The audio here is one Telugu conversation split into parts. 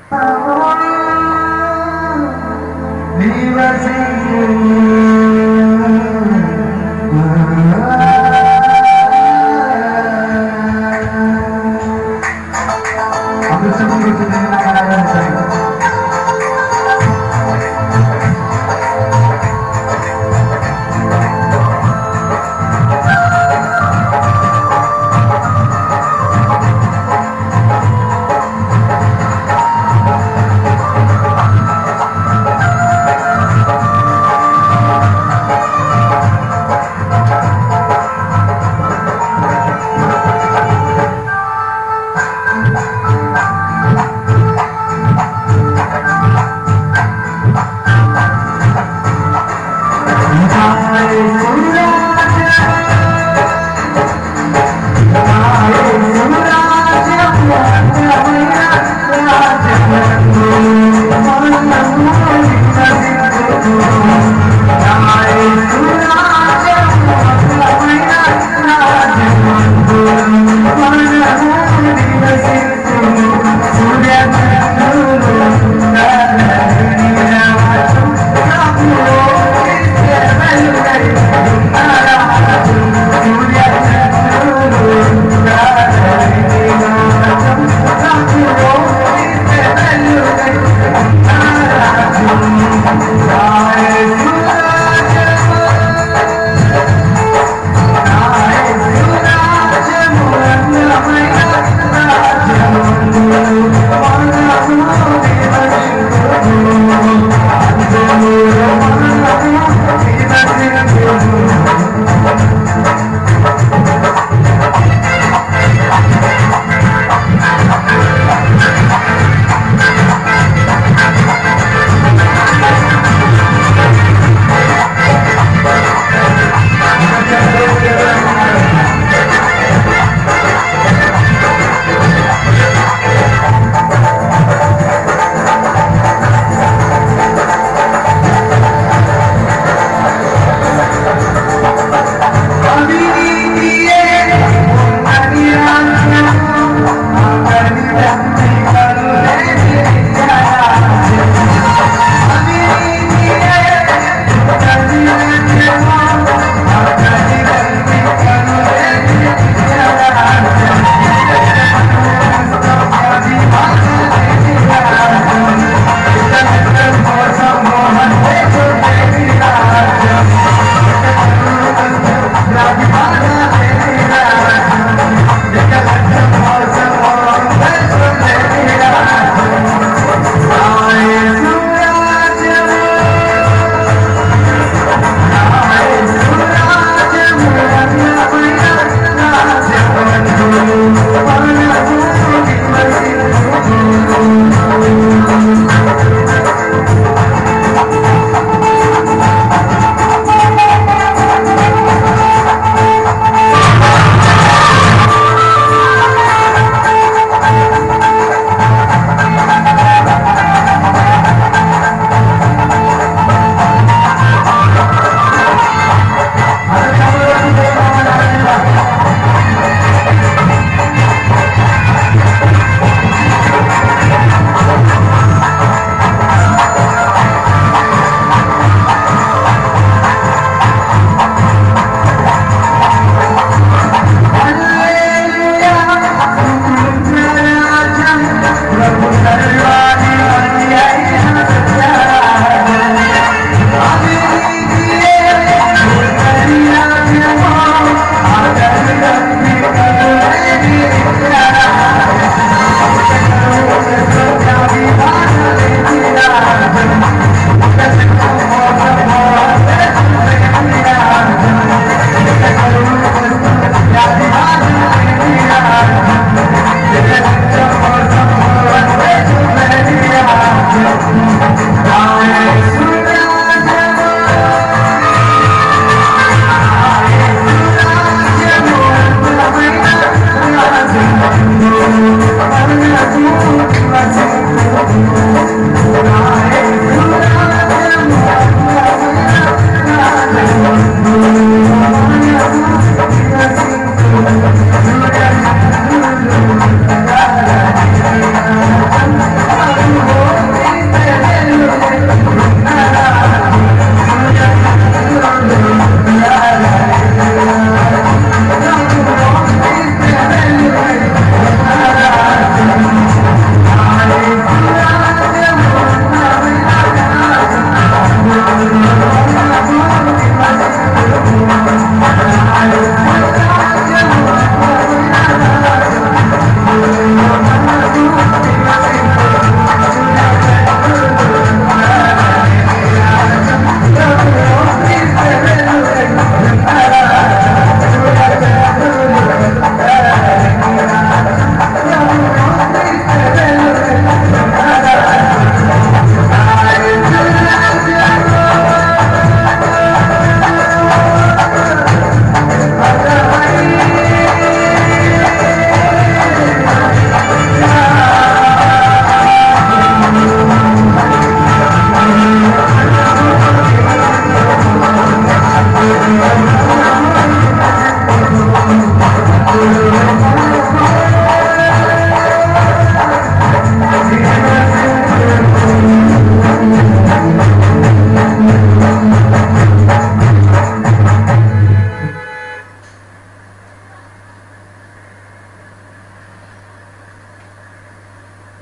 ఆ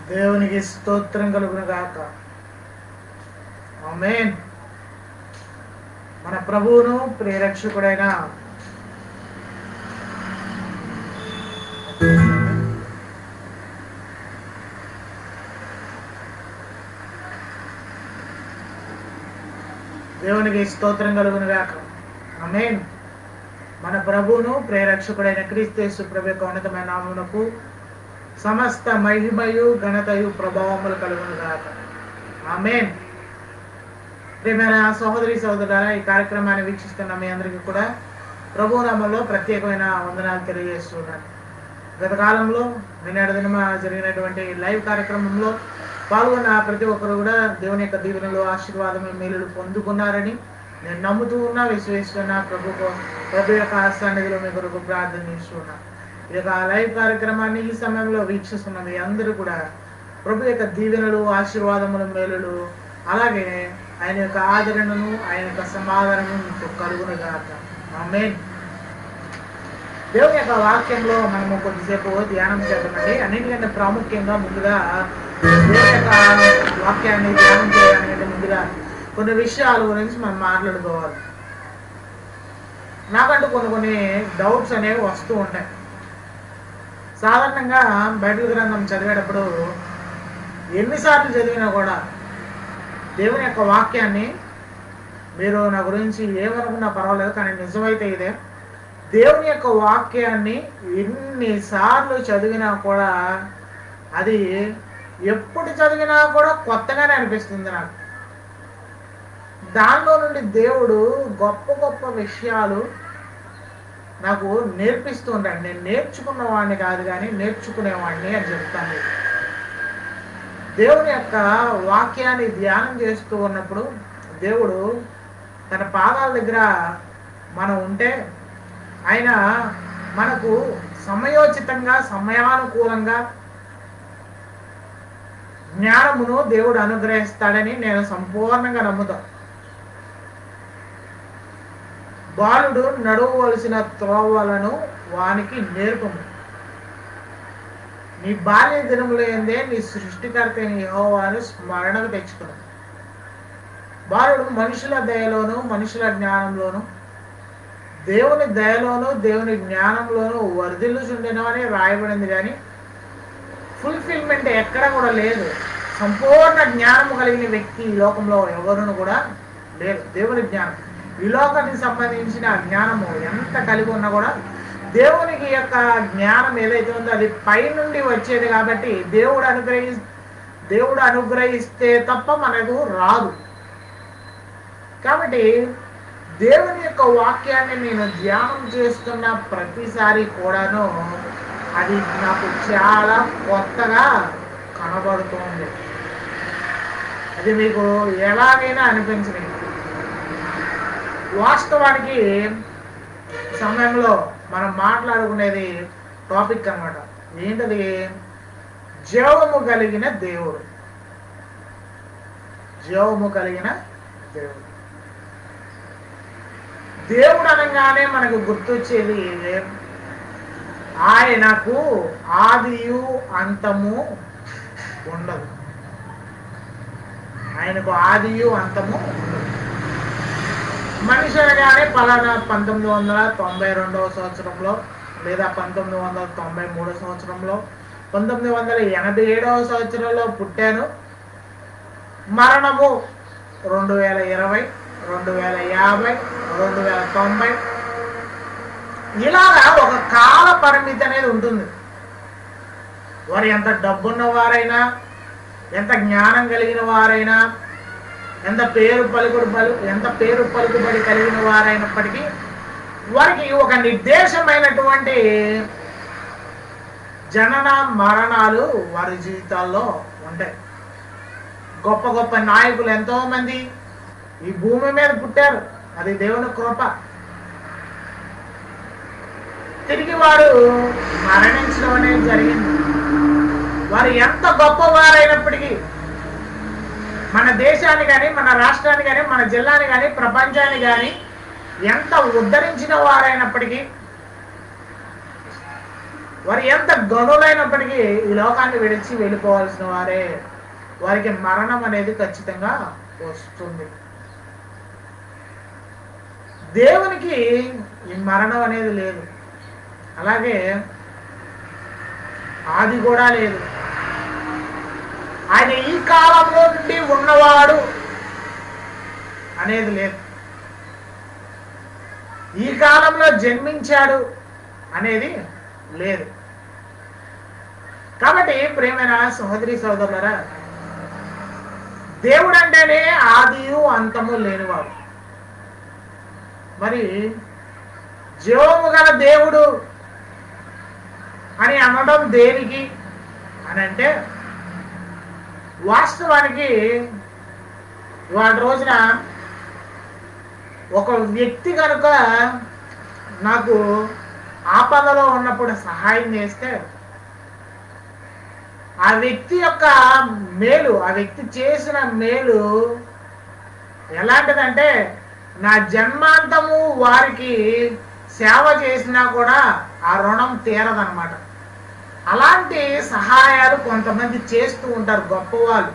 దేవునికి స్తోత్రం కలుగును గాక ఆమేన్ మన ప్రభువును ప్రేరక్షకుడైన దేవునికి స్తోత్రం కలుగును గాక ఆమేన్ మన ప్రభువును ప్రేరక్షకుడైన క్రీస్తు ప్రభు యొక్క ఉన్నతమైన నామమునకు సమస్త మహిమయు ఘనతయు ప్రభావములు కలుగును గాక ఆమేన్ ప్రియమైన సహోదరి సహోదరులారా ఈ కార్యక్రమాన్ని వీక్షిస్తున్న మీ అందరికీ కూడా ప్రభు నామంలో ప్రత్యేకమైన వందనాలు తెలియజేస్తున్నాను గత కాలంలో నిన్నటి దినమ జరిగినటువంటి లైవ్ కార్యక్రమంలో పాల్గొన్న ప్రతి ఒక్కరు కూడా దేవుని యొక్క దీవెనలు ఆశీర్వాదములు మేలులు పొందుకున్నారని నేను నమ్ముతూ ఉన్నా విశ్వసిస్తున్నా ప్రభు ప్రభు యొక్క సన్నిధిలో మీ కొరకు ప్రార్థన చేస్తున్నా ఈ యొక్క లైవ్ కార్యక్రమాన్ని ఈ సమయంలో వీక్షిస్తున్న మీ అందరూ కూడా ప్రభు యొక్క దీవెనలు ఆశీర్వాదములు మేలులు అలాగే ఆయన యొక్క ఆదరణను ఆయన యొక్క సమాధానము మీకు కలుగును గాక ఆమేన్ దేవుని యొక్క వాక్యంలో మనము కొద్దిసేపు ధ్యానం చేద్దామండి అన్నిటికంటే ప్రాముఖ్యంగా ముందుగా దేవుని యొక్క వాక్యాన్ని ధ్యానం చేయడానికంటే ముందుగా కొన్ని విషయాల గురించి మనం మాట్లాడుకోవాలి నాకంటూ కొన్ని కొన్ని డౌట్స్ అనేవి వస్తూ ఉంటాయి సాధారణంగా బైబిల్ గ్రంథం చదివేటప్పుడు ఎన్నిసార్లు చదివినా కూడా దేవుని యొక్క వాక్యాన్ని మీరు నా గురించి ఏమనుకున్నా పర్వాలేదు కానీ నిజమైతే ఇదే దేవుని యొక్క వాక్యాన్ని ఎన్నిసార్లు చదివినా కూడా అది ఎప్పుడు చదివినా కూడా కొత్తగానే అనిపిస్తుంది నాకు దానిలో నుండి దేవుడు గొప్ప గొప్ప విషయాలు నాకు నేర్పిస్తూ ఉంటాడు నేను నేర్చుకున్నవాడిని కాదు కానీ నేర్చుకునేవాడిని అని చెప్తాను మీకు. దేవుని యొక్క వాక్యాన్ని ధ్యానం చేస్తూ ఉన్నప్పుడు దేవుడు తన పాదాల దగ్గర మనం ఉంటే ఆయన మనకు సమయోచితంగా సమయానుకూలంగా జ్ఞానమును దేవుడు అనుగ్రహిస్తాడని నేను సంపూర్ణంగా నమ్ముతాను బాలుడు నడవవలసిన త్రోవలను వానికి నేర్పము నీ బాల్య దినములు ఏందే నీ సృష్టికర్త యెహోవాను స్మరణకు తెచ్చుకును బాలుడు మనుషుల దయలోను మనుషుల జ్ఞానంలోను దేవుని దయలోను దేవుని జ్ఞానంలోను వర్ధిల్లుచుండెను అని రాయబడింది కానీ ఫుల్ఫిల్మెంట్ ఎక్కడ కూడా లేదు సంపూర్ణ జ్ఞానము కలిగిన వ్యక్తి ఈ లోకంలో ఎవరును కూడా లేదు దేవుని జ్ఞానం ఈ లోకానికి సంబంధించిన జ్ఞానము ఎంత కలిగి ఉన్నా కూడా దేవునికి యొక్క జ్ఞానం ఏదైతే ఉందో అది పైనుండి వచ్చేది కాబట్టి దేవుడు అనుగ్రహి దేవుడు అనుగ్రహిస్తే తప్ప మనకు రాదు కాబట్టి దేవుని యొక్క వాక్యాన్ని నేను ధ్యానం చేస్తున్న ప్రతిసారి కూడాను అది నాకు చాలా కొత్తగా కనబడుతుంది అది మీకు ఎలాగైనా అనిపించలేదు వాస్తవానికి సమయంలో మనం మాట్లాడుకునేది టాపిక్ అన్నమాట ఏంటది జీవము కలిగిన దేవుడు జీవము కలిగిన దేవుడు దేవుడు అనగానే మనకు గుర్తొచ్చేది ఆయనకు ఆదియు అంతము ఉండదు ఆయనకు ఆదియు అంతము ఉండదు మనిషి అనగానే పలానా పంతొమ్మిది వందల తొంభై రెండవ సంవత్సరంలో లేదా పంతొమ్మిది వందల తొంభై మూడో సంవత్సరంలో పంతొమ్మిది వందల ఎనభై ఏడవ సంవత్సరంలో పుట్టాను మరణము రెండు వేల ఇరవై రెండు వేల యాభై రెండు వేల తొంభై ఇలాగా ఒక కాల పరిమితి అనేది ఉంటుంది వారు ఎంత డబ్బున్న వారైనా ఎంత జ్ఞానం కలిగిన వారైనా ఎంత పేరు పలుకుడు పలు ఎంత పేరు పలుకుబడి కలిగిన వారైనప్పటికీ వారికి ఒక నిర్దేశమైనటువంటి జనన మరణాలు వారి జీవితాల్లో ఉంటాయి గొప్ప గొప్ప నాయకులు ఎంతో మంది ఈ భూమి మీద పుట్టారు అది దేవుని కృప తిరిగి వారు మరణించడం అనేది జరిగింది వారు ఎంత గొప్పవారైనప్పటికీ మన దేశాన్ని కానీ మన రాష్ట్రాన్ని కానీ మన జిల్లాని కానీ ప్రపంచాన్ని కానీ ఎంత ఉద్ధరించిన వారైనప్పటికీ వారు ఎంత గనులైనప్పటికీ ఈ లోకాన్ని విడిచి వెళ్ళిపోవాల్సిన వారే వారికి మరణం అనేది ఖచ్చితంగా వస్తుంది దేవునికి ఈ మరణం అనేది లేదు అలాగే ఆది కూడా లేదు ఆయన ఈ కాలంలో నుండి ఉన్నవాడు అనేది లేదు ఈ కాలంలో జన్మించాడు అనేది లేదు కాబట్టి ప్రేమైన సహోదరి సోదరులరా దేవుడు అంటేనే ఆదియు అంతము లేనివాడు మరి జీవము గల దేవుడు అని అనడం దేనికి అని అంటే వాస్తవానికి వాళ్ళ రోజున ఒక వ్యక్తి కనుక నాకు ఆపదలో ఉన్నప్పుడు సహాయం చేస్తే ఆ వ్యక్తి యొక్క మేలు ఆ వ్యక్తి చేసిన మేలు ఎలాంటిదంటే నా జన్మాంతము వారికి సేవ చేసినా కూడా ఆ రుణం తీరదనమాట అలాంటి సహాయాలు కొంతమంది చేస్తూ ఉంటారు గొప్పవాళ్ళు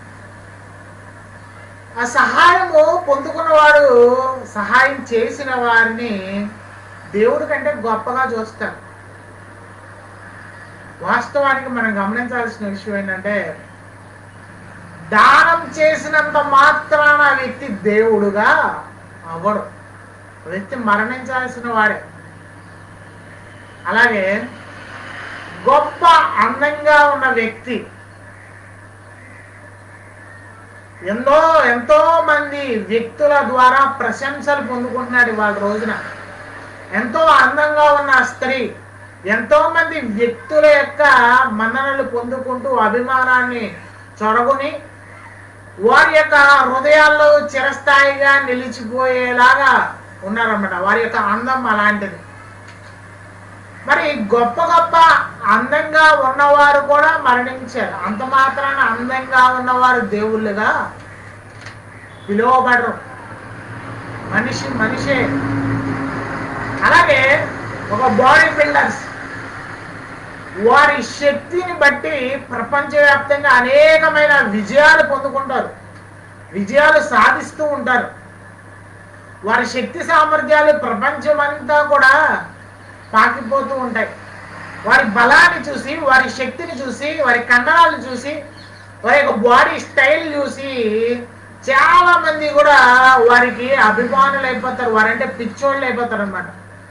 ఆ సహాయము పొందుకున్నవాడు సహాయం చేసిన వారిని దేవుడి కంటే గొప్పగా చూస్తాడు వాస్తవానికి మనం గమనించాల్సిన విషయం ఏంటంటే దానం చేసినంత మాత్రాన ఆ వ్యక్తి దేవుడుగా అవ్వడు ఆ వ్యక్తి మరణించాల్సిన వాడే అలాగే గొప్ప అందంగా ఉన్న వ్యక్తి ఎన్నో ఎంతో మంది వ్యక్తుల ద్వారా ప్రశంసలు పొందుకుంటున్నాడు వాళ్ళ రోజున ఎంతో అందంగా ఉన్న స్త్రీ ఎంతో మంది వ్యక్తుల యొక్క మన్ననలు పొందుకుంటూ అభిమానాన్ని చొరగుని వారి యొక్క హృదయాల్లో చిరస్థాయిగా నిలిచిపోయేలాగా ఉన్నారన్నమాట వారి యొక్క అందం అలాంటిది మరి గొప్ప గొప్ప అందంగా ఉన్నవారు కూడా మరణించారు అంత మాత్రాన అందంగా ఉన్నవారు దేవుళ్ళుగా పిలువబడరు మనిషి మనిషే అలాగే ఒక బాడీ బిల్డర్స్ వారి శక్తిని బట్టి ప్రపంచవ్యాప్తంగా అనేకమైన విజయాలు పొందుకుంటారు విజయాలు సాధిస్తూ ఉంటారు వారి శక్తి సామర్థ్యాలు ప్రపంచమంతా కూడా పాకిపోతూ ఉంటాయి వారి బలాన్ని చూసి వారి శక్తిని చూసి వారి కండరాలను చూసి వారి యొక్క బాడీ స్టైల్ చూసి చాలా మంది కూడా వారికి అభిమానులు అయిపోతారు వారంటే పిచ్చోళ్ళు అయిపోతారు అనమాట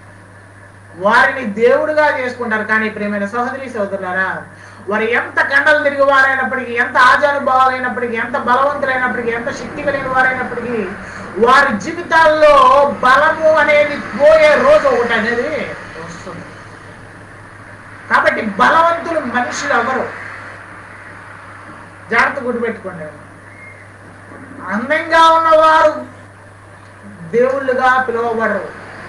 వారిని దేవుడుగా చేసుకుంటారు కానీ ప్రేమైన సహోదరి సహోదరులారా వారు ఎంత కండలు తిరిగి వారైనప్పటికీ ఎంత ఆజానుభావాలైనప్పటికీ ఎంత బలవంతులైనప్పటికీ ఎంత శక్తి కలిగిన వారైనప్పటికీ వారి జీవితాల్లో బలము అనేది పోయే రోజు ఒకటి అనేది వస్తుంది కాబట్టి బలవంతులు మనుషులు ఎవరు జాగ్రత్త గుర్తుపెట్టుకోండి అందంగా ఉన్నవారు దేవుళ్ళుగా పిలువబడరు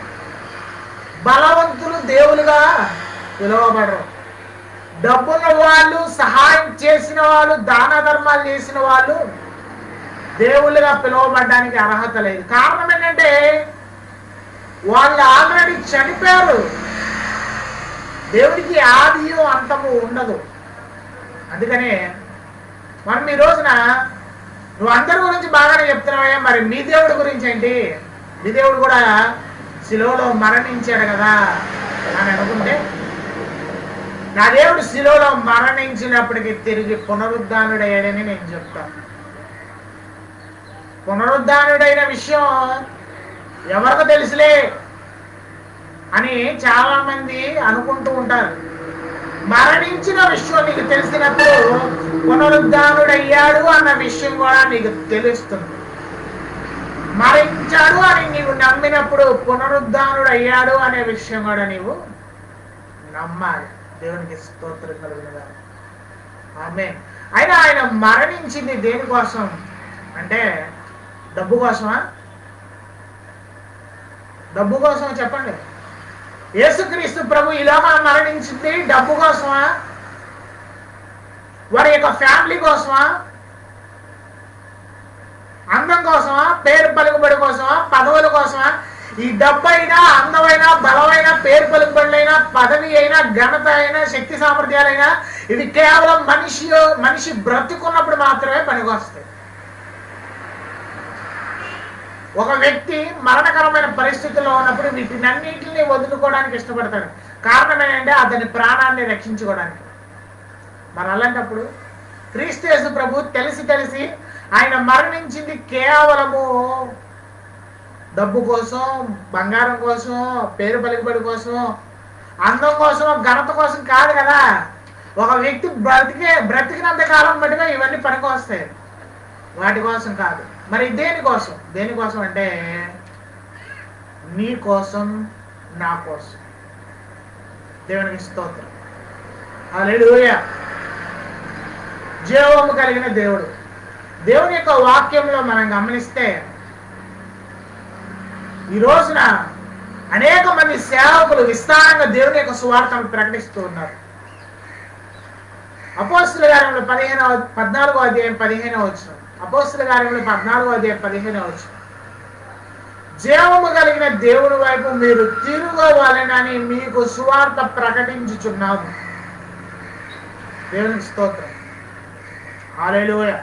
బలవంతులు దేవులుగా పిలువబడరు డబ్బున్న వాళ్ళు సహాయం చేసిన వాళ్ళు దాన ధర్మాలు చేసిన వాళ్ళు దేవుళ్ళుగా పిలువబడడానికి అర్హత లేదు కారణం ఏంటంటే వాళ్ళు ఆల్రెడీ చనిపోయారు దేవుడికి ఆదియు అంతము ఉండదు అందుకనే మనం ఈ రోజున నువ్వు అందరి గురించి బాగానే చెప్తున్నావయ్యా మరి మీ దేవుడి గురించి ఏంటి మీ దేవుడు కూడా శిలువలో మరణించాడు కదా అని అనుకుంటే నా దేవుడు శిలువలో మరణించినప్పటికీ తిరిగి పునరుద్ధానుడయ్యాడని నేను చెప్తాను పునరుద్ధానుడైన విషయం ఎవరికి తెలుసులే అని చాలా మంది అనుకుంటూ ఉంటారు మరణించిన విషయం నీకు తెలిసినప్పుడు పునరుద్ధానుడయ్యాడు అన్న విషయం కూడా నీకు తెలుస్తుంది మరణించాడు అని నీవు నమ్మినప్పుడు పునరుద్ధానుడు అయ్యాడు అనే విషయం కూడా నీవు నమ్మాలి దేవునికి స్తోత్రం కలుగునగా ఆమె అయినా ఆయన మరణించింది దేనికోసం అంటే డబ్బు కోసమా డబ్బు కోసం చెప్పండి యేసుక్రీస్తు ప్రభు ఈ లోకాన్ని మరణించింది డబ్బు కోసమా వారి యొక్క ఫ్యామిలీ కోసమా అందం కోసమా పేరు పలుకుబడి కోసమా పదవుల కోసమా ఈ డబ్బు అయినా అందమైన బలమైన పేరు పలుకుబడులైన పదవి అయినా ఘనత అయినా శక్తి సామర్థ్యాలైనా ఇవి కేవలం మనిషి మనిషి బ్రతుకున్నప్పుడు మాత్రమే పనికొస్తాయి ఒక వ్యక్తి మరణకరమైన పరిస్థితుల్లో ఉన్నప్పుడు వీటినన్నింటినీ వదులుకోవడానికి ఇష్టపడతాడు కారణం ఏంటంటే అతని ప్రాణాన్ని రక్షించుకోవడానికి మరి అలాంటప్పుడు క్రీస్తేసు ప్రభు తెలిసి తెలిసి ఆయన మరణించింది కేవలము డబ్బు కోసం బంగారం కోసం పేరు పలుకుబడి కోసం అందం కోసం ఘనత కోసం కాదు కదా ఒక వ్యక్తి బ్రతికే బ్రతికినంత కాలం బట్టిగా ఇవన్నీ పనికి వస్తాయి వాటి కోసం కాదు మరి దేనికోసం దేనికోసం అంటే నీ కోసం నా కోసం దేవునికి స్తోత్రం హల్లెలూయా జీవము కలిగిన దేవుడు దేవుని యొక్క వాక్యంలో మనం గమనిస్తే ఈ రోజున అనేక మంది సేవకులు విస్తారంగా దేవుని యొక్క సువార్తను ప్రకటిస్తూ ఉన్నారు అపోస్తుల కార్యంలో పదిహేనవ పద్నాలుగో అధ్యాయం పదిహేనవ వచ్చిన అపోస్తుల కార్యంలో పద్నాలుగో అధ్యాయం పదిహేనవ వచ్చిన జీవము కలిగిన దేవుని వైపు మీరు తిరగవాలని మీకు సువార్త ప్రకటించుచున్నాము దేవునికి స్తోత్రం హల్లెలూయా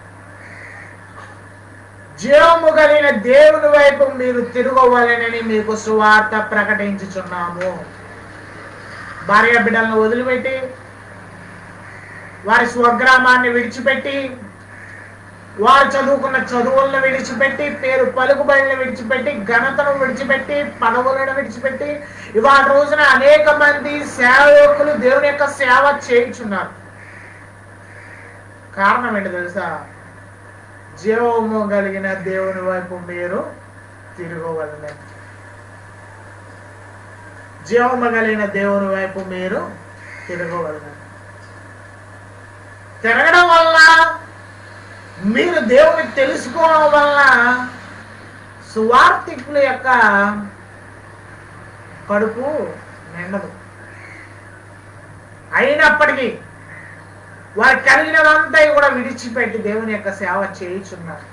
జీవము కలిగిన దేవుని వైపు మీరు తిరగవాలని మీకు సువార్త ప్రకటించుచున్నాము భార్య బిడ్డలను వదిలిపెట్టి వారి స్వగ్రామాన్ని విడిచిపెట్టి వారు చదువుకున్న చదువులను విడిచిపెట్టి పేరు పలుకుబడిని విడిచిపెట్టి ఘనతను విడిచిపెట్టి పదవులను విడిచిపెట్టి ఇవాళ రోజున అనేక మంది సేవకులు దేవుని యొక్క సేవ చేయుచున్నారు కారణం ఏంటి తెలుసా జీవము కలిగిన దేవుని వైపు మీరు తిరగవలనే జీవము కలిగిన దేవుని వైపు మీరు తిరగవలనే తిరగడం వల్ల మీరు దేవుని తెలుసుకోవడం వల్ల సువార్థికుల యొక్క కడుపు నిండదు అయినప్పటికీ వారు కలిగినదంతా కూడా విడిచిపెట్టి దేవుని యొక్క సేవ చేయుచున్నారు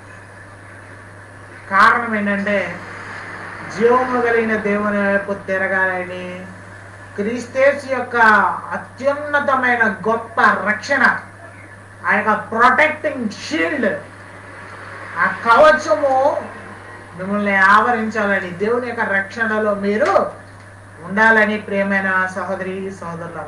కారణం ఏంటంటే జీవము కలిగిన దేవుని వైపు తిరగాలని క్రీస్తేసు యొక్క అత్యున్నతమైన గొప్ప రక్షణ ఆ యొక్క ప్రొటెక్టింగ్ షీల్డ్ ఆ కవచము మిమ్మల్ని ఆవరించాలని దేవుని యొక్క రక్షణలో మీరు ఉండాలని ప్రియమైన సహోదరి సహోదరుల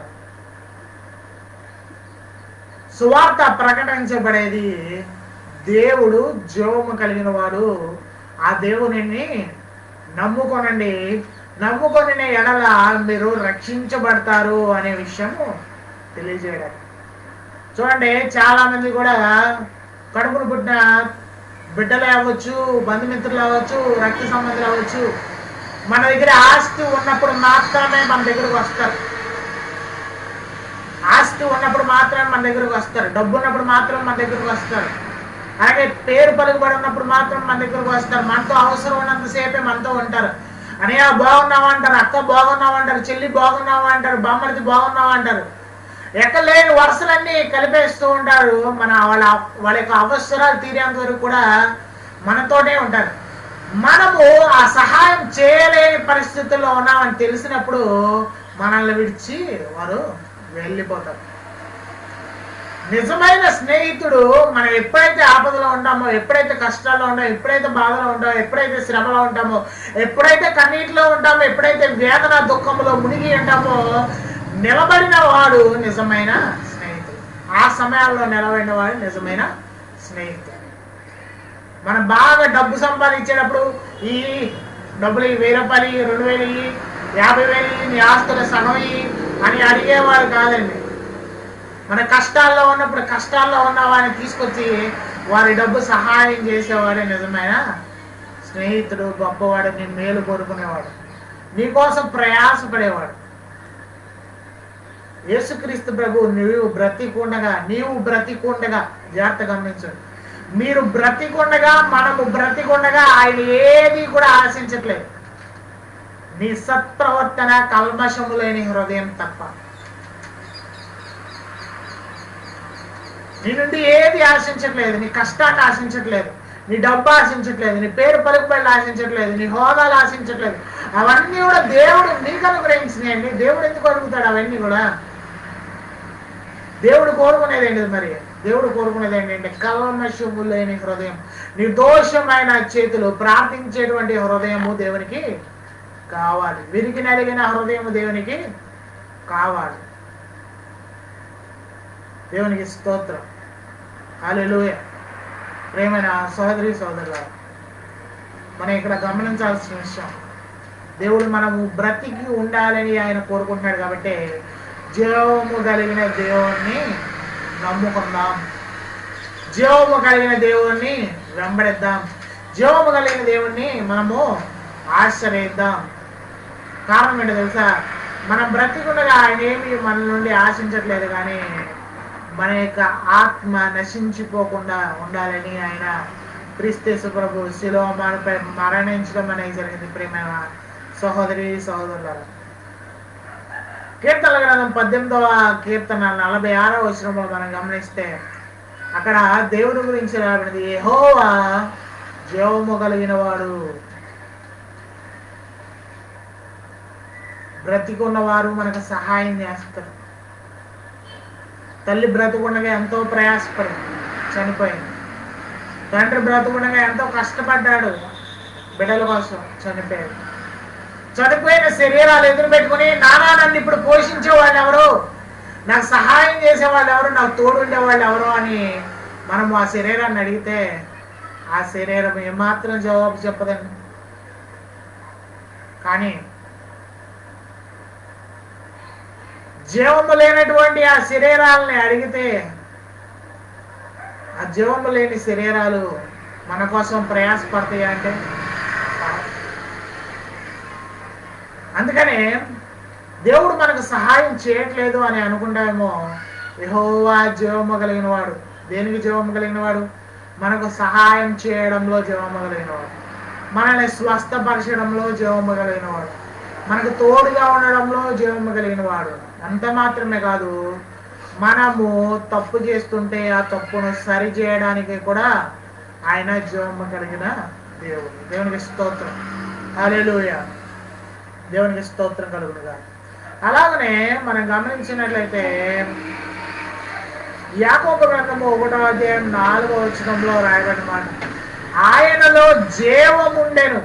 సువార్త ప్రకటించబడేది దేవుడు జీవము కలిగిన వాడు ఆ దేవునిని నమ్ముకొనండి నమ్ముకొని ఎడల మీరు రక్షించబడతారు అనే విషయము తెలియజేయడానికి చూడండి చాలా మంది కూడా కడుపును పుట్టిన బిడ్డలు అవ్వచ్చు బంధుమిత్రులు అవ్వచ్చు రక్త సంబంధులు అవ్వచ్చు మన దగ్గర ఆస్తి ఉన్నప్పుడు మాత్రమే మన దగ్గరకు వస్తారు ఆస్తి ఉన్నప్పుడు మాత్రమే మన దగ్గరకు వస్తారు డబ్బు ఉన్నప్పుడు మాత్రం మన దగ్గరకు వస్తారు అలాగే పేరు పలుకుబడి ఉన్నప్పుడు మాత్రం మన దగ్గరకు వస్తారు మనతో అవసరం ఉన్నంతసేపే మనతో ఉంటారు అనయ్య బాగున్నావా అంటారు అక్క బాగున్నావా అంటారు చెల్లి బాగున్నావా అంటారు బామ్మడిది బాగున్నావా అంటారు ఎక్కడ లేని వరుసలన్నీ కలిపేస్తూ ఉంటారు మన వాళ్ళ వాళ్ళ యొక్క అవసరాలు తీరేంత వరకు కూడా మనతోనే ఉంటారు మనము ఆ సహాయం చేయలేని పరిస్థితుల్లో ఉన్నామని తెలిసినప్పుడు మనల్ని విడిచి వారు వెళ్ళిపోతారు నిజమైన స్నేహితుడు మనం ఎప్పుడైతే ఆపదలో ఉంటామో ఎప్పుడైతే కష్టాల్లో ఉంటామో ఎప్పుడైతే బాధలో ఉంటామో ఎప్పుడైతే శ్రమలో ఉంటామో ఎప్పుడైతే కన్నీటిలో ఉంటామో ఎప్పుడైతే వేదన దుఃఖంలో మునిగి ఉంటామో నిలబడిన వాడు నిజమైన స్నేహితుడు ఆ సమయాల్లో నిలబడిన వాడు నిజమైన స్నేహితుడు మనం బాగా డబ్బు సంపాదించేటప్పుడు ఈ డబ్బులు ఈ వెయ్యి రూపాయలు ఇయ్యి, రెండు వేలు ఇయ్యి, యాభై వేలు ఇయ్యి, నీ ఆస్తుల సగం ఇయ్యి అని అడిగేవాడు కాదండి మన కష్టాల్లో ఉన్నప్పుడు కష్టాల్లో ఉన్న వారిని తీసుకొచ్చి వారి డబ్బు సహాయం చేసేవాడే నిజమైన స్నేహితుడు గొప్పవాడు నీ మేలు కోరుకునేవాడు నీకోసం ప్రయాసపడేవాడు యేసుక్రీస్తు ప్రభు నీవు బ్రతికుండగా నీవు బ్రతికుండగా జాగ్రత్త గమనించండి మీరు బ్రతికుండగా మనము బ్రతికుండగా ఆయన ఏది కూడా ఆశించట్లేదు నీ సత్ప్రవర్తన కల్మషము లేని హృదయం తప్ప నీ నుండి ఏది ఆశించట్లేదు నీ కష్టాన్ని ఆశించట్లేదు నీ డబ్బు ఆశించట్లేదు నీ పేరు పలుకుబడి ఆశించట్లేదు నీ హోదాలు ఆశించట్లేదు అవన్నీ కూడా దేవుడు నీకు అనుగ్రహించినాయండి దేవుడు ఎందుకు అడుగుతాడు అవన్నీ కూడా దేవుడు కోరుకునేది ఏంటి మరి దేవుడు కోరుకునేది ఏంటంటే కల్మషము లేని హృదయం నిర్దోషమైన చేతులు ప్రార్థించేటువంటి హృదయము దేవునికి కావాలి విరిగి నలిగిన హృదయము దేవునికి కావాలి దేవునికి స్తోత్రం హల్లెలూయా ప్రేమైన సహోదరి సోదరుల మనం ఇక్కడ గమనించాల్సిన విషయం దేవుడు మనము బ్రతికి ఉండాలని ఆయన కోరుకుంటున్నాడు కాబట్టి జీవము కలిగిన దేవుణ్ణి నమ్ముకుందాం జీవము కలిగిన దేవుణ్ణి వెంబడిద్దాం జీవము కలిగిన దేవుణ్ణి మనము ఆశ్రయిద్దాం కారణం ఏంటో తెలుసా మనం బ్రతికుండగా ఆయన ఏమి మన నుండి ఆశించట్లేదు కానీ మన యొక్క ఆత్మ నశించిపోకుండా ఉండాలని ఆయన క్రీస్తు ప్రభు శిలో మనపై మరణించడం అనేది జరిగింది ప్రేమైన సహోదరి సహోదరులారా కీర్తన గ్రంథం పద్దెనిమిదవ కీర్తన నలభై ఆరవ వచనంలో మనం గమనిస్తే అక్కడ దేవుని గురించి రాబడింది యెహోవా జీవము కలిగిన వాడు బ్రతికున్న వారు మనకు సహాయం చేస్తారు తల్లి బ్రతుకుండగా ఎంతో ప్రయాసపడింది చనిపోయింది తండ్రి బ్రతుకుండగా ఎంతో కష్టపడ్డాడు బిడ్డల కోసం చనిపోయాడు చనిపోయిన శరీరాలు ఎదురు పెట్టుకుని నానా నన్ను ఇప్పుడు పోషించే వాళ్ళు ఎవరు నాకు సహాయం చేసే వాళ్ళు ఎవరు నాకు తోడు ఉండే వాళ్ళు ఎవరు అని మనం ఆ శరీరాన్ని అడిగితే ఆ శరీరం ఏమాత్రం జవాబు చెప్పదండి కానీ జీవము లేనటువంటి ఆ శరీరాలని అడిగితే ఆ జీవము లేని శరీరాలు మన కోసం ప్రయాసపడతాయి అంటే పడవు. అందుకనే దేవుడు మనకు సహాయం చేయట్లేదు అని అనుకుంటామేమో యెహోవా జీవము కలిగిన వాడు దేనికి జీవము కలిగిన వాడు మనకు సహాయం చేయడంలో జీవము కలిగిన వాడు మనల్ని స్వస్థపరచడంలో జీవము కలిగిన వాడు మనకు తోడుగా ఉండడంలో జీవము కలిగిన వాడు అంత మాత్రమే కాదు మనము తప్పు చేస్తుంటే ఆ తప్పును సరి చేయడానికి కూడా ఆయన జీవము కలిగిన దేవుడు దేవునికి స్తోత్రం హల్లెలూయా దేవునికి స్తోత్రం కలుగునుగా అలాగనే మనం గమనించినట్లయితే యాకోబు గ్రంథము ఒకటో అధ్యాయం నాలుగో వచనంలో రాయబడిన మాట ఆయనలో జీవముండెను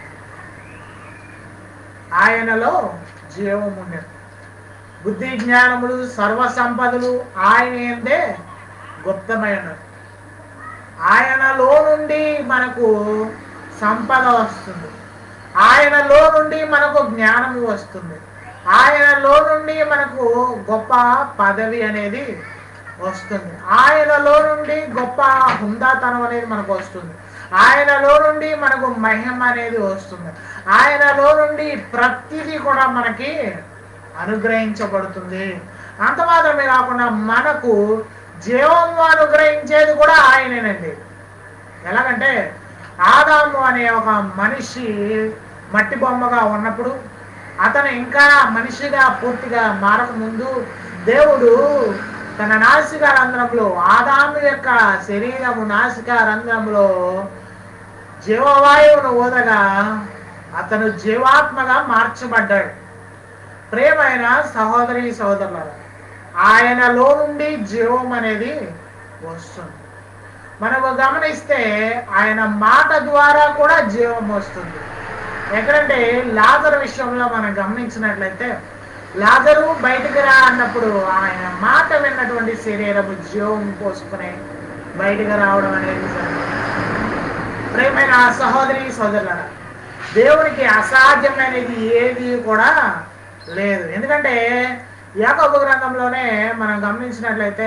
ఆయనలో జీవముండెను బుద్ధి జ్ఞానములు సర్వ సంపదలు ఆయన ఏందే గుప్తమైనవి ఆయనలో నుండి మనకు సంపద వస్తుంది ఆయనలో నుండి మనకు జ్ఞానము వస్తుంది ఆయనలో నుండి మనకు గొప్ప పదవి అనేది వస్తుంది ఆయనలో నుండి గొప్ప హుందాతనం అనేది మనకు వస్తుంది ఆయనలో నుండి మనకు మహిమ అనేది వస్తుంది ఆయనలో నుండి ప్రతిదీ కూడా మనకి అనుగ్రహించబడుతుంది అంత మాత్రమే కాకుండా మనకు జీవం అనుగ్రహించేది కూడా ఆయనేనండి ఎలాగంటే ఆదాము అనే ఒక మనిషి మట్టి బొమ్మగా ఉన్నప్పుడు అతను ఇంకా మనిషిగా పూర్తిగా మారకముందు దేవుడు తన నాసిక రంధ్రంలో ఆదాము యొక్క శరీరము నాసిక రంధ్రంలో జీవవాయువును ఊదగా అతను జీవాత్మగా మార్చబడ్డాడు ప్రేమైన సహోదరి సహోదరులారా ఆయనలో నుండి జీవం అనేది వస్తుంది మనము గమనిస్తే ఆయన మాట ద్వారా కూడా జీవం వస్తుంది ఎక్కడంటే లాజరు విషయంలో మనం గమనించినట్లయితే లాజరు బయటికి రా అన్నప్పుడు ఆయన మాట విన్నటువంటి శరీరము జీవం పోసుకుని బయటికి రావడం అనేది జరిగింది ప్రేమైన సహోదరి సోదరులారా దేవునికి అసాధ్యమైనది ఏది కూడా లేదు ఎందుకంటే యాకోబు గ్రంథంలోనే మనం గమనించినట్లయితే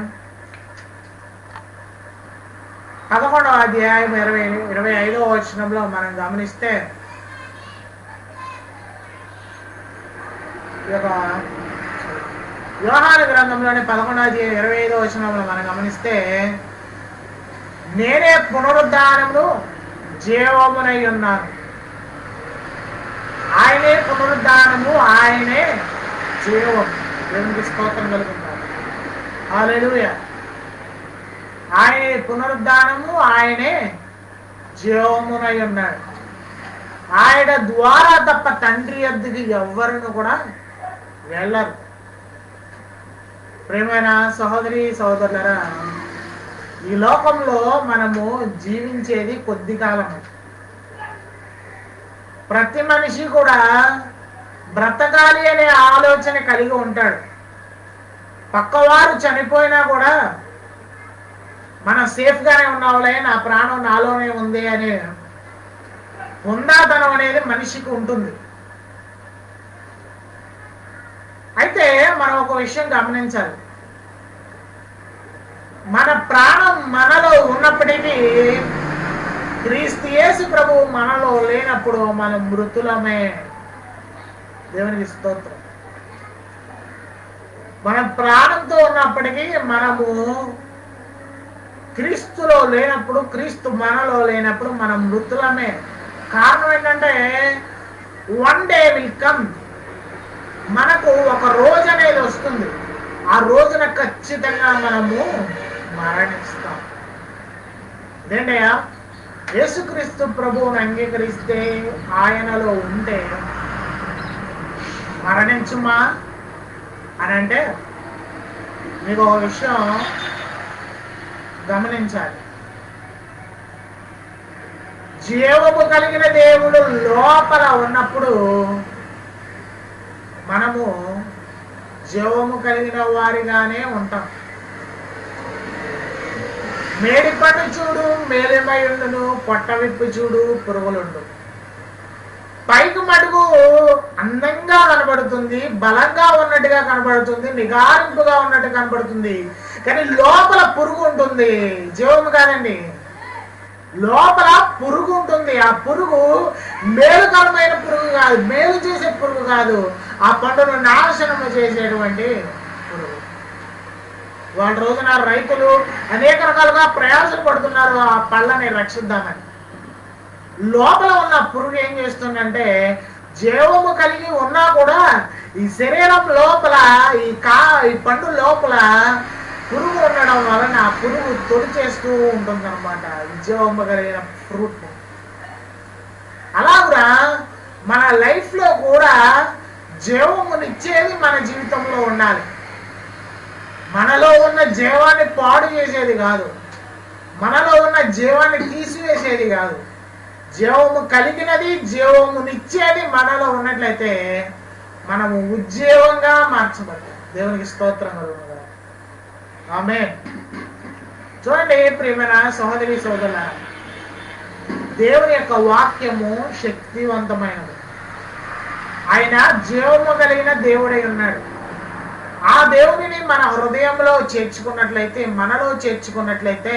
పదకొండవ అధ్యాయం ఇరవై ఇరవై ఐదవ వచనంలో మనం గమనిస్తే ఈ యొక్క వ్యవహార గ్రంథంలోని పదకొండవ అధ్యాయం ఇరవై ఐదవ వచనంలో మనం గమనిస్తే నేనే పునరుద్ధానమును జీవమునై ఉన్నాను ఆయనే పునరుద్ధానము ఆయనే జీవం దేవునికి స్తోత్రం కలుగుతారు హల్లెలూయా ఆయనే పునరుద్ధానము ఆయనే జీవమునై ఉన్నాడు ఆయన ద్వారా తప్ప తండ్రి ఎద్దుకి ఎవ్వరిని కూడా వెళ్ళరు ప్రేమైన సహోదరి సహోదరులరా ఈ లోకంలో మనము జీవించేది కొద్ది కాలము ప్రతి మనిషి కూడా బ్రతకాలి అనే ఆలోచన కలిగి ఉంటాడు పక్కవారు చనిపోయినా కూడా మనం సేఫ్గానే ఉన్నావులే నా ప్రాణం నాలోనే ఉంది అనే హుందాతనం అనేది మనిషికి ఉంటుంది అయితే మనం ఒక విషయం గమనించాలి మన ప్రాణం మనలో ఉన్నప్పటికీ క్రీస్తు యేసు ప్రభువు మనలో లేనప్పుడు మనం మృతులమే దేవునికి స్తోత్రం మన ప్రాణంతో ఉన్నప్పటికీ మనము క్రీస్తులో లేనప్పుడు క్రీస్తు మనలో లేనప్పుడు మనం మృతులమే కారణం ఏంటంటే వన్ డే విల్ కమ్ మనకు ఒక రోజు అనేది వస్తుంది ఆ రోజున ఖచ్చితంగా మనము మరణిస్తాం ఇదేంటయ్యా యేసుక్రీస్తు ప్రభువుని అంగీకరిస్తే ఆయనలో ఉంటే మరణించుమా అని అంటే మీకు ఒక విషయం గమనించాలి జీవము కలిగిన దేవుడు లోపల ఉన్నప్పుడు మనము జీవము కలిగిన వారిగానే ఉంటాం మేడి పండు చూడు మేలిమయుండును పొట్ట విప్పు చూడు పురుగులుండు పైకి మటుకు అందంగా కనబడుతుంది బలంగా ఉన్నట్టుగా కనబడుతుంది నిగారింపుగా ఉన్నట్టు కనబడుతుంది కానీ లోపల పురుగు ఉంటుంది జీవము కాదండి లోపల పురుగు ఉంటుంది ఆ పురుగు మేలుకరమైన పురుగు కాదు మేలు చేసే పురుగు కాదు ఆ పండును నాశనము చేసేటువంటి పురుగు వాళ్ళ రోజున రైతులు అనేక రకాలుగా ప్రయాసలు పడుతున్నారు ఆ పళ్ళని రక్షిద్దామని లోపల ఉన్న పురుగు ఏం చేస్తుందంటే జీవము కలిగి ఉన్నా కూడా ఈ శరీరం లోపల ఈ కా ఈ పండు లోపల పురుగు ఉండడం వలన ఆ పురుగు తొలి చేస్తూ ఉంటుంది అనమాట జీవము కలిగిన ఫ్రూట్ అలాగురా మన లైఫ్లో కూడా జీవమునిచ్చేది మన జీవితంలో ఉండాలి మనలో ఉన్న జీవాన్ని పాడు చేసేది కాదు మనలో ఉన్న జీవాన్ని తీసివేసేది కాదు జీవము కలిగినది జీవమునిచ్చేది మనలో ఉన్నట్లయితే మనము ఉజ్జీవంగా మార్చబడతాం దేవునికి స్తోత్రం కలుగును ఆమె చూడండి ప్రియమైన సహోదరి సోదరుల దేవుని యొక్క వాక్యము శక్తివంతమైనది ఆయన జీవము కలిగిన దేవుడై ఉన్నాడు ఆ దేవుడిని మన హృదయంలో చేర్చుకున్నట్లయితే మనలో చేర్చుకున్నట్లయితే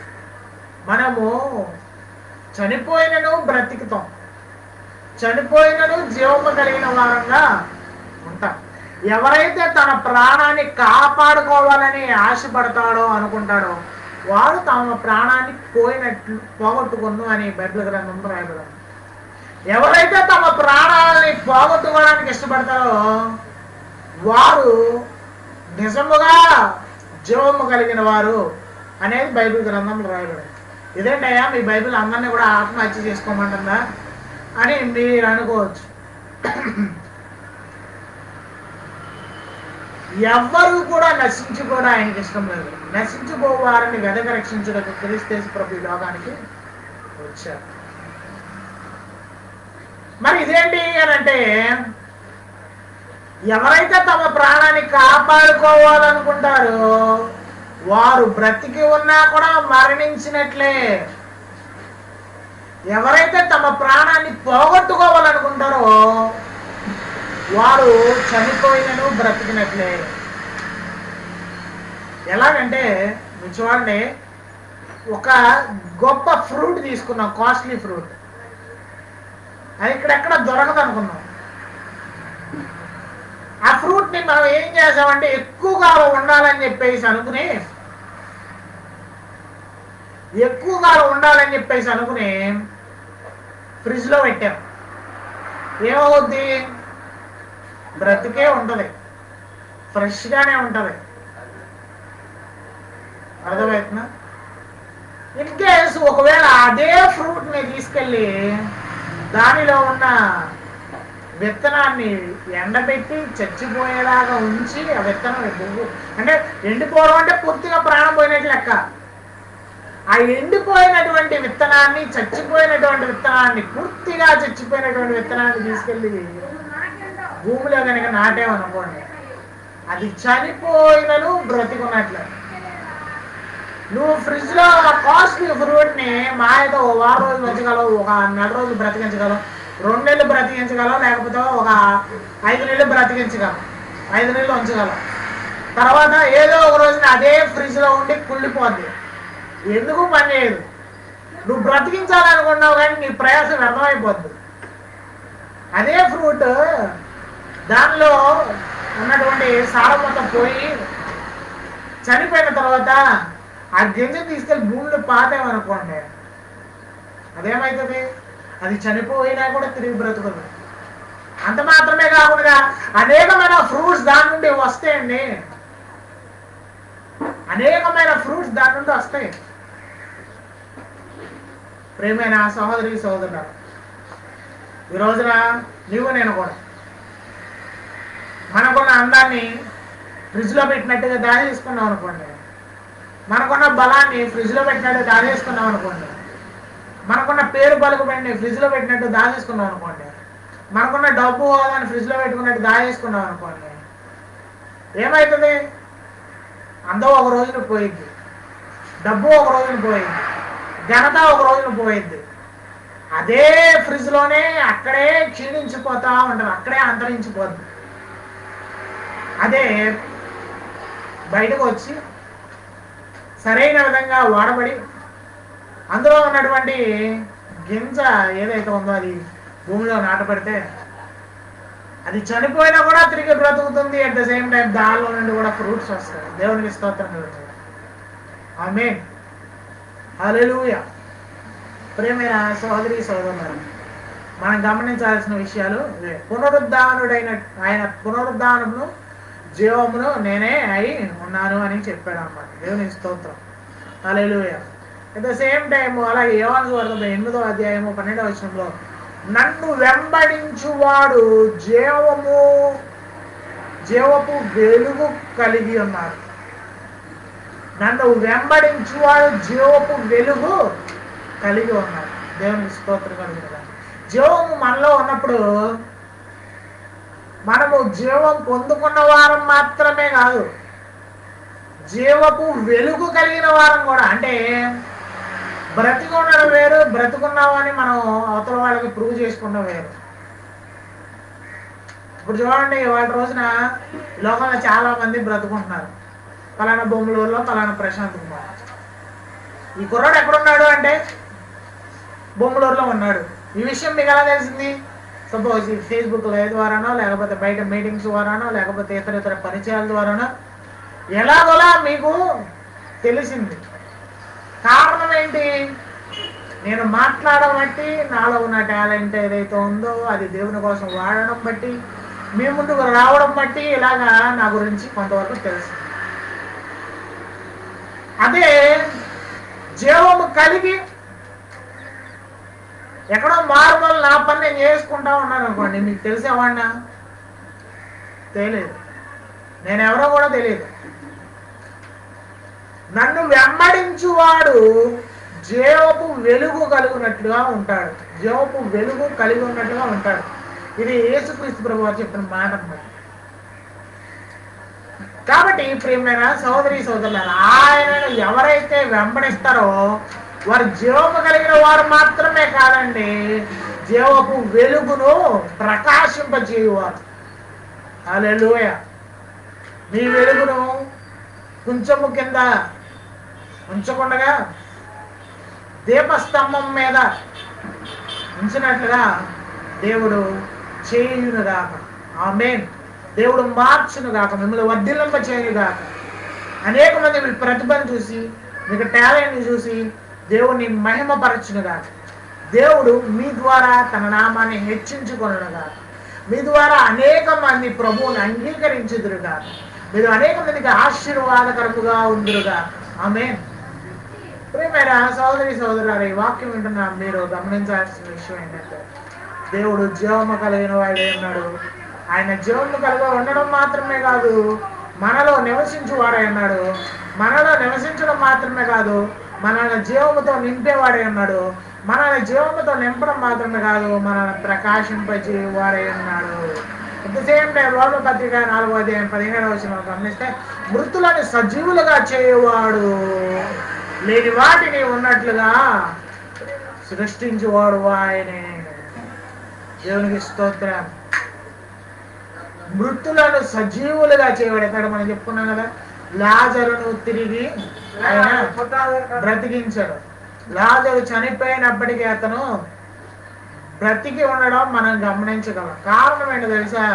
మనము చనిపోయినను బ్రతికుతాం చనిపోయినను జీవము కలిగిన వారంగా ఉంటాం ఎవరైతే తన ప్రాణాన్ని కాపాడుకోవాలని ఆశపడతాడో అనుకుంటాడో వాడు తమ ప్రాణాన్ని పోయినట్లు పోగొట్టుకును అని బైబిల్ గ్రంథంలో రాయబడింది ఎవరైతే తమ ప్రాణాలని పోగొట్టుకోవడానికి ఇష్టపడతారో వారు నిజముగా జీవము కలిగిన వారు అనేది బైబిల్ గ్రంథంలో రాయబడింది ఇదేంటయ్యా మీ బైబిల్ అందరినీ కూడా ఆత్మహత్య చేసుకోమంటుందా అని మీరు అనుకోవచ్చు ఎవ్వరు కూడా నశించుకోవడం ఆయనకి ఇష్టం లేదు నశించుకోవాలని వెదక రక్షించడానికి క్రీస్తేసు ప్రభు ఈ లోకానికి వచ్చారు మరి ఇదేంటి అని అంటే ఎవరైతే తమ ప్రాణాన్ని కాపాడుకోవాలనుకుంటారో వారు బ్రతికి ఉన్నా కూడా మరణించినట్లే ఎవరైతే తమ ప్రాణాన్ని పోగొట్టుకోవాలనుకుంటారో వారు చనిపోయినను బ్రతికినట్లే ఎలాగంటే మీరు చూడండి ఒక గొప్ప ఫ్రూట్ తీసుకున్నాం కాస్ట్లీ ఫ్రూట్ అది ఇక్కడెక్కడ దొరకదు అనుకున్నాం ఆ ఫ్రూట్ ని మనం ఏం చేసామంటే ఎక్కువగా ఉండాలని చెప్పేసి అనుకుని ఎక్కువగా ఉండాలని చెప్పేసి అనుకుని ఫ్రిడ్జ్ లో పెట్టాం ఏమవుద్ది బ్రతికే ఉంటది ఫ్రెష్ గానే ఉంటది అర్థమవుతుందా ఇన్ కేస్ ఒకవేళ అదే ఫ్రూట్ ని తీసుకెళ్ళి దానిలో ఉన్న విత్తనాన్ని ఎండబెట్టి చచ్చిపోయేలాగా ఉంచి ఆ విత్తనం బొగ్గు అంటే ఎండిపోవడం అంటే పూర్తిగా ప్రాణం పోయినట్లు లెక్క ఆ ఎండిపోయినటువంటి విత్తనాన్ని చచ్చిపోయినటువంటి విత్తనాన్ని పూర్తిగా చచ్చిపోయినటువంటి విత్తనాన్ని తీసుకెళ్ళి భూమిలో కనుక నాటేమనుకోండి అది చనిపోయినను బ్రతికున్నట్లే నువ్వు ఫ్రిడ్జ్ లో కాస్ట్లీ ఫ్రూట్ ని మాయతో ఓ వారం రోజులు ఉంచగలవు ఒక నెల రోజులు బ్రతికించగలవు రెండు నెలలు బ్రతికించగలవు లేకపోతే ఒక ఐదు నెలలు బ్రతికించగలవు ఐదు నెలలు ఉంచగలవు తర్వాత ఏదో ఒక రోజున అదే ఫ్రిడ్జ్ లో ఉండి కుళ్ళిపోద్ది ఎందుకు పని చేయదు నువ్వు బ్రతికించాలనుకున్నావు కానీ నీ ప్రయాసం వ్యర్థమైపోద్ది అదే ఫ్రూట్ దానిలో ఉన్నటువంటి సారం మొత్తం పోయి చనిపోయిన తర్వాత ఆ గింజ తీసుకెళ్ళి భూమిలో పాతేమనుకోండి అదేమవుతుంది అది చనిపోయినా కూడా తిరిగి బ్రతుకుదు అంత మాత్రమే కాకుండా అనేకమైన ఫ్రూట్స్ దాని నుండి వస్తాయండి అనేకమైన ఫ్రూట్స్ దాని నుండి వస్తాయి ప్రేమైన సహోదరి సహోదరుడు ఈ రోజున నీవు నేను కూడా మనకున్న అందాన్ని ఫ్రిడ్జ్లో పెట్టినట్టుగా దాచేసుకున్నాం అనుకోండి మనకున్న బలాన్ని ఫ్రిడ్జ్లో పెట్టినట్టు దాచేసుకున్నాం అనుకోండి మనకున్న పేరు పలుకుబడిని ఫ్రిడ్జ్లో పెట్టినట్టు దాచేసుకున్నాం అనుకోండి మనకున్న డబ్బు హోదాన్ని ఫ్రిడ్జ్లో పెట్టుకున్నట్టు దాచేసుకున్నాం అనుకోండి ఏమవుతుంది అందం ఒక రోజున పోయింది డబ్బు ఒక రోజున పోయింది ఘనత ఒక రోజున పోయింది అదే ఫ్రిడ్జ్లోనే అక్కడే క్షీణించిపోతా ఉంటారు అక్కడే అంతరించిపోద్ది అదే బయటకు వచ్చి సరైన విధంగా వాడబడి అందులో ఉన్నటువంటి గింజ ఏదైతే ఉందో అది భూమిలో నాటబడితే అది చనిపోయినా కూడా తిరిగి బ్రతుకుతుంది అట్ ద సేమ్ టైం దానిలో నుండి కూడా ఫ్రూట్స్ వస్తాయి దేవునికి స్తోత్రం కలుగుతుంది ఆమె హల్లెలూయా ప్రేమైన సహోదరి సహోదరులారా మనం గమనించాల్సిన విషయాలు ఇవే. పునరుద్ధానుడైన ఆయన పునరుద్ధానమును జీవమును నేనే అయి ఉన్నాను అని చెప్పాడు అన్నమాట దేవుని స్తోత్రం hallelujah at the same time అలాగే యోహాను సువార్త ఎనిమిదో అధ్యాయము పన్నెండవ వచనంలో నన్ను వెంబడించువాడు జీవము జీవపు వెలుగు కలిగి ఉన్నారు నన్ను వెంబడించువాడు జీవపు వెలుగు కలిగి ఉన్నారు దేవుని స్తోత్రం కలిగిన జీవము మనలో ఉన్నప్పుడు మనము జీవం పొందుకున్న వారం మాత్రమే కాదు జీవపు వెలుగు కలిగిన వారం కూడా అంటే బ్రతికి ఉండడం వేరు బ్రతుకున్నామని మనం అవతల వాళ్ళకి ప్రూవ్ చేసుకుంటాం వేరు ఇప్పుడు చూడండి వాటి రోజున లోకంలో చాలా మంది బ్రతుకుంటున్నారు పలానా బొమ్మలూరులో పలానా ప్రశాంత్ కుమార్ ఈ కుర్రాడు ఎక్కడున్నాడు అంటే బొమ్మలూరులో ఉన్నాడు ఈ విషయం మీకు ఎలా తెలిసింది సపోజ్ ఈ ఫేస్బుక్ లైవ్ ద్వారానో లేకపోతే బయట మీటింగ్స్ ద్వారానో లేకపోతే ఇతర ఇతర పరిచయాల ద్వారానో ఎలాగోలా మీకు తెలిసింది కారణం ఏంటి నేను మాట్లాడడం బట్టి నాలో ఉన్న టాలెంట్ ఏదైతే ఉందో అది దేవుని కోసం వాడడం బట్టి మీ ముందుకు రావడం బట్టి ఇలాగా నా గురించి కొంతవరకు తెలుసు అదే జీవము కలిగి ఎక్కడో మార్మల్ నా పని నేను చేసుకుంటా ఉన్నాను అనుకోండి మీకు తెలిసేవాడినా తెలియదు నేను ఎవరో కూడా తెలియదు నన్ను వెంబడించువాడు జీవపు వెలుగు కలిగినట్లుగా ఉంటాడు జీవపు వెలుగు కలిగి ఉన్నట్లుగా ఉంటాడు ఇది యేసుక్రీస్తు ప్రభు వారు చెప్పిన మాట అన్నమాట కాబట్టి ప్రియమైన సహోదరి సోదరులారా ఆయనను ఎవరైతే వెంబడిస్తారో వారు జీవము కలిగిన వారు మాత్రమే కాదండి జీవపు వెలుగును ప్రకాశింపజేయువారు హల్లెలూయ మీ వెలుగును కొంచెము కింద ఉంచకుండా దీపస్తంభం మీద ఉంచినట్లుగా దేవుడు చేయునుగాక ఆమేన్ దేవుడు మార్చునుగాక మిమ్మల్ని వర్ధిల్లింప చేయనుగాక అనేక మంది మీ ప్రతిభను చూసి మీకు టాలెంట్ని చూసి దేవుని మహిమపరచునుగాక దేవుడు మీ ద్వారా తన నామాన్ని హెచ్చించుకొనుగాక మీ ద్వారా అనేక మంది ప్రభువుని అంగీకరించుదురుగా మీరు అనేక మందికి ఆశీర్వాదకరముగా ఉందిరుగా ఆమె ప్రేమ ప్రేమ సోదరి సోదరులారా ఈ వాక్యం వింటున్నా మీరు గమనించాల్సిన విషయం ఏంటంటే దేవుడు జీవము కలిగిన వాడే ఉన్నాడు ఆయన జీవము కలిగి ఉండడం మాత్రమే కాదు మనలో నివసించు వాడే ఉన్నాడు మనలో నివసించడం మాత్రమే కాదు మనల్ని జీవముతో నింపేవాడే ఉన్నాడు మనల్ని జీవముతో నింపడం మాత్రమే కాదు మనల్ని ప్రకాశింపజే వాడే ఉన్నాడు అట్ ద సేమ్ టైం రోడ్ల పత్రిక నాలుగో అధ్యాయం పదిహేడు వచ్చిన గమనిస్తే మృతులను సజీవులుగా చేయవాడు లేని వాటిని ఉన్నట్లుగా సృష్టించువాడు ఆయనే దేవునికి స్తోత్రం మృతులను సజీవులుగా చేయవాడు ఎక్కడ మనం చెప్పుకున్నాం కదా లాజరును తిరిగి ఆయన బ్రతికించాడు లాజరు చనిపోయినప్పటికీ అతను బ్రతికి ఉండడం మనం గమనించగలం కారణం ఏంటో తెలుసా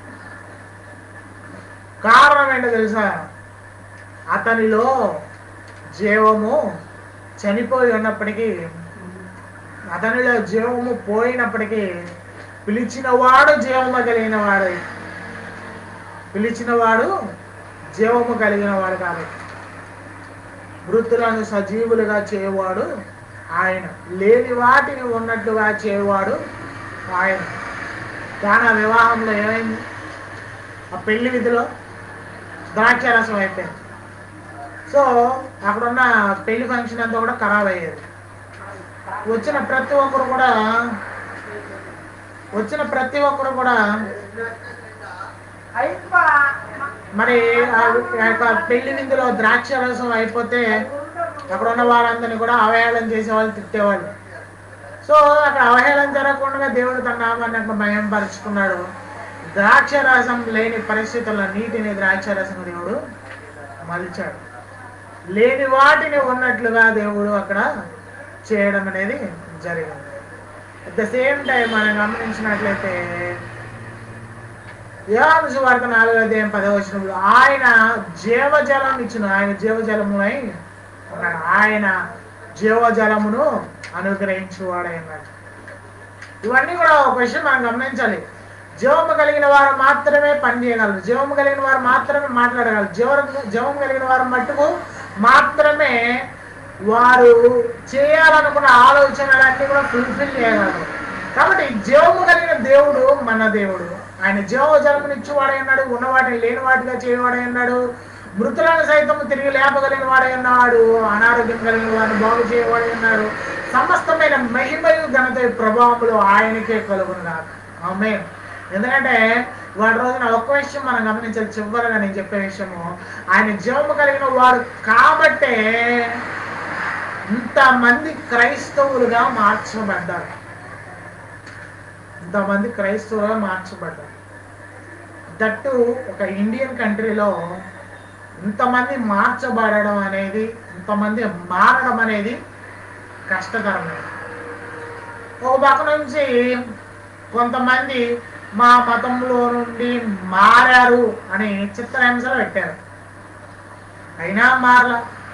కారణం ఏంటో తెలుసా అతనిలో జీవము చనిపోయి ఉన్నప్పటికీ అతనిలో జీవము పోయినప్పటికీ పిలిచిన వాడు జీవము కలిగిన వాడు పిలిచిన వాడు జీవము కలిగిన వాడు కాబట్టి మృతులను సజీవులుగా చేయవాడు ఆయన లేని వాటిని ఉన్నట్టుగా చేయవాడు ఆయన కానీ వివాహంలో ఏమైంది ఆ పెళ్లి విధిలో ద్రాక్షారసం అయిపోయింది సో అక్కడున్న పెళ్లి ఫంక్షన్ అంతా కూడా ఖరాబ్ అయ్యేది వచ్చిన ప్రతి ఒక్కరు కూడా వచ్చిన ప్రతి ఒక్కరు కూడా మరి ఆ యొక్క పెళ్లి విందులో ద్రాక్ష రసం అయిపోతే అక్కడ ఉన్న వారందరినీ కూడా అవహేళన చేసేవాళ్ళు తిట్టేవాళ్ళు సో అక్కడ అవహేళన జరగకుండా దేవుడు తన నామాన్ని అక్కడ భయంపరుచుకున్నాడు ద్రాక్ష రసం లేని పరిస్థితుల్లో నీటిని ద్రాక్ష రసం దేవుడు మలిచాడు లేని వాటిని ఉన్నట్లుగా దేవుడు అక్కడ చేయడం అనేది జరిగింది అట్ ద సేమ్ టైం మనం గమనించినట్లయితే యోహాను సువార్త నాలుగో అధ్యాయం పదవచనంలో ఆయన జీవజలం ఇచ్చిన ఆయన జీవజలమునై ఉన్నాడు ఆయన జీవజలమును అనుగ్రహించువాడై ఉన్నాడు ఇవన్నీ కూడా ఒక విషయం మనం గమనించాలి జీవము కలిగిన వారు మాత్రమే పని చేయగలరు జీవము కలిగిన వారు మాత్రమే మాట్లాడగలరు జీవ జీవం కలిగిన వారు మట్టుకు మాత్రమే వారు చేయాలనుకున్న ఆలోచనలన్నీ కూడా ఫుల్ఫిల్ చేయగలరు కాబట్టి జీవము కలిగిన దేవుడు మన దేవుడు ఆయన జీవ జలమునిచ్చి వాడై ఉన్నాడు ఉన్న వాటిని లేని వాటిగా చేయవాడై ఉన్నాడు మృతులను సైతం తిరిగి లేపగలిగిన వాడై ఉన్నాడు అనారోగ్యం కలిగిన వారిని బాగు చేయవాడై ఉన్నాడు సమస్తమైన మహిమయు ఘనత ప్రభావములు ఆయనకే కలుగున్నారు ఆమె ఎందుకంటే వాడి రోజున ఒక్క విషయం మనం గమనించాలి చివరగా నేను చెప్పే విషయము ఆయన జీవము కలిగిన వాడు కాబట్టే ఇంతమంది క్రైస్తవులుగా మార్చబడ్డారు ఇంతమంది క్రైస్తవులుగా మార్చబడ్డారు దట్టు ఒక ఇండియన్ కంట్రీలో ఇంతమంది మార్చబడడం అనేది ఇంతమంది మారడం అనేది కష్టతరమైనది ఒక పక్క నుంచి కొంతమంది మా మతంలో నుండి మారారు అని చిత్రహింసలు పెట్టారు అయినా మారల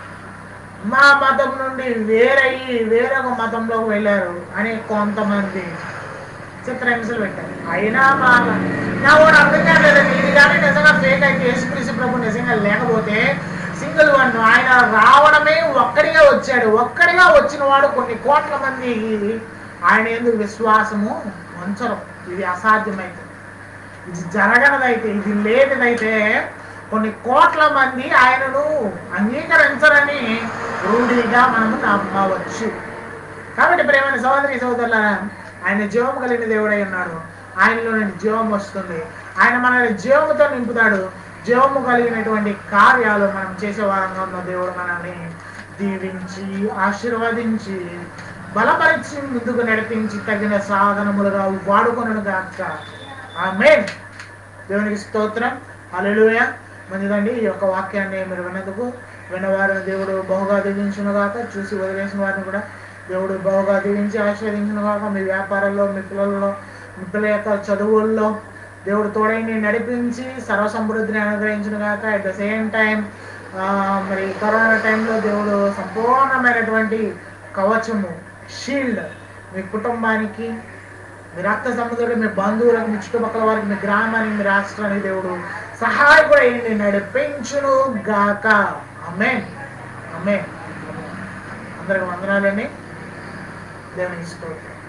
మా మతం నుండి వేరయ్యి వేరొక మతంలోకి వెళ్ళారు అని కొంతమంది చిత్రహింసలు పెట్టారు అయినా మారల నా కూడా అర్థం కాలేదండి ఇది కానీ నిజంగా ఫేక్ అయితే యేసుక్రీస్తు ప్రభు నిజంగా లేకపోతే సింగిల్ వన్ ఆయన రావడమే ఒక్కడిగా వచ్చాడు ఒక్కడిగా వచ్చిన వాడు కొన్ని కోట్ల మంది ఆయన ఎందుకు విశ్వాసము ఉంచరు ఇది అసాధ్యమైతే ఇది జరగనదైతే ఇది లేనిదైతే కొన్ని కోట్ల మంది ఆయనను అంగీకరించరని రూఢిగా మనము నమ్మవచ్చు కాబట్టి ప్రేమైన సోదరి సోదరుల ఆయన జీవం కలిగిన దేవుడై ఉన్నాడు ఆయనలో నుండి జీవం వస్తుంది ఆయన మనల్ని జీవముతో నింపుతాడు జీవము కలిగినటువంటి కార్యాలు మనం చేసే వారంగా ఉన్న దేవుడు మనల్ని దీవించి ఆశీర్వదించి బలపరిచి ముందుకు నడిపించి తగిన సాధనములుగా వాడుకొనను గాక ఆమె దేవునికి స్తోత్రం అలెలుయ మంచిదండి ఈ యొక్క వాక్యాన్ని మీరు విన్నందుకు విన్నవారిని దేవుడు బహుగా దీవించును గాక చూసి వదిలేసిన వారిని కూడా దేవుడు బహుగా దీవించి ఆశీర్వదించును గాక మీ వ్యాపారంలో మీ పిల్లల్లో మీ పిల్లల యొక్క చదువుల్లో దేవుడు తోడైని నడిపించి సర్వ సమృద్ధిని అనుగ్రహించును గాక అట్ ద సేమ్ టైం మరి కరోనా టైంలో దేవుడు సంపూర్ణమైనటువంటి కవచము షీల్డ్ మీ కుటుంబానికి మీ రక్త సముద్రులు మీ బంధువులకు మీ చుట్టుపక్కల వారికి మీ గ్రామానికి మీ రాష్ట్రానికి దేవుడు సహాయకుడు అయింది నడిపించును గాక అమ్మే అమ్మే అందరికి వందనాలండి దేవునికి స్తోత్రం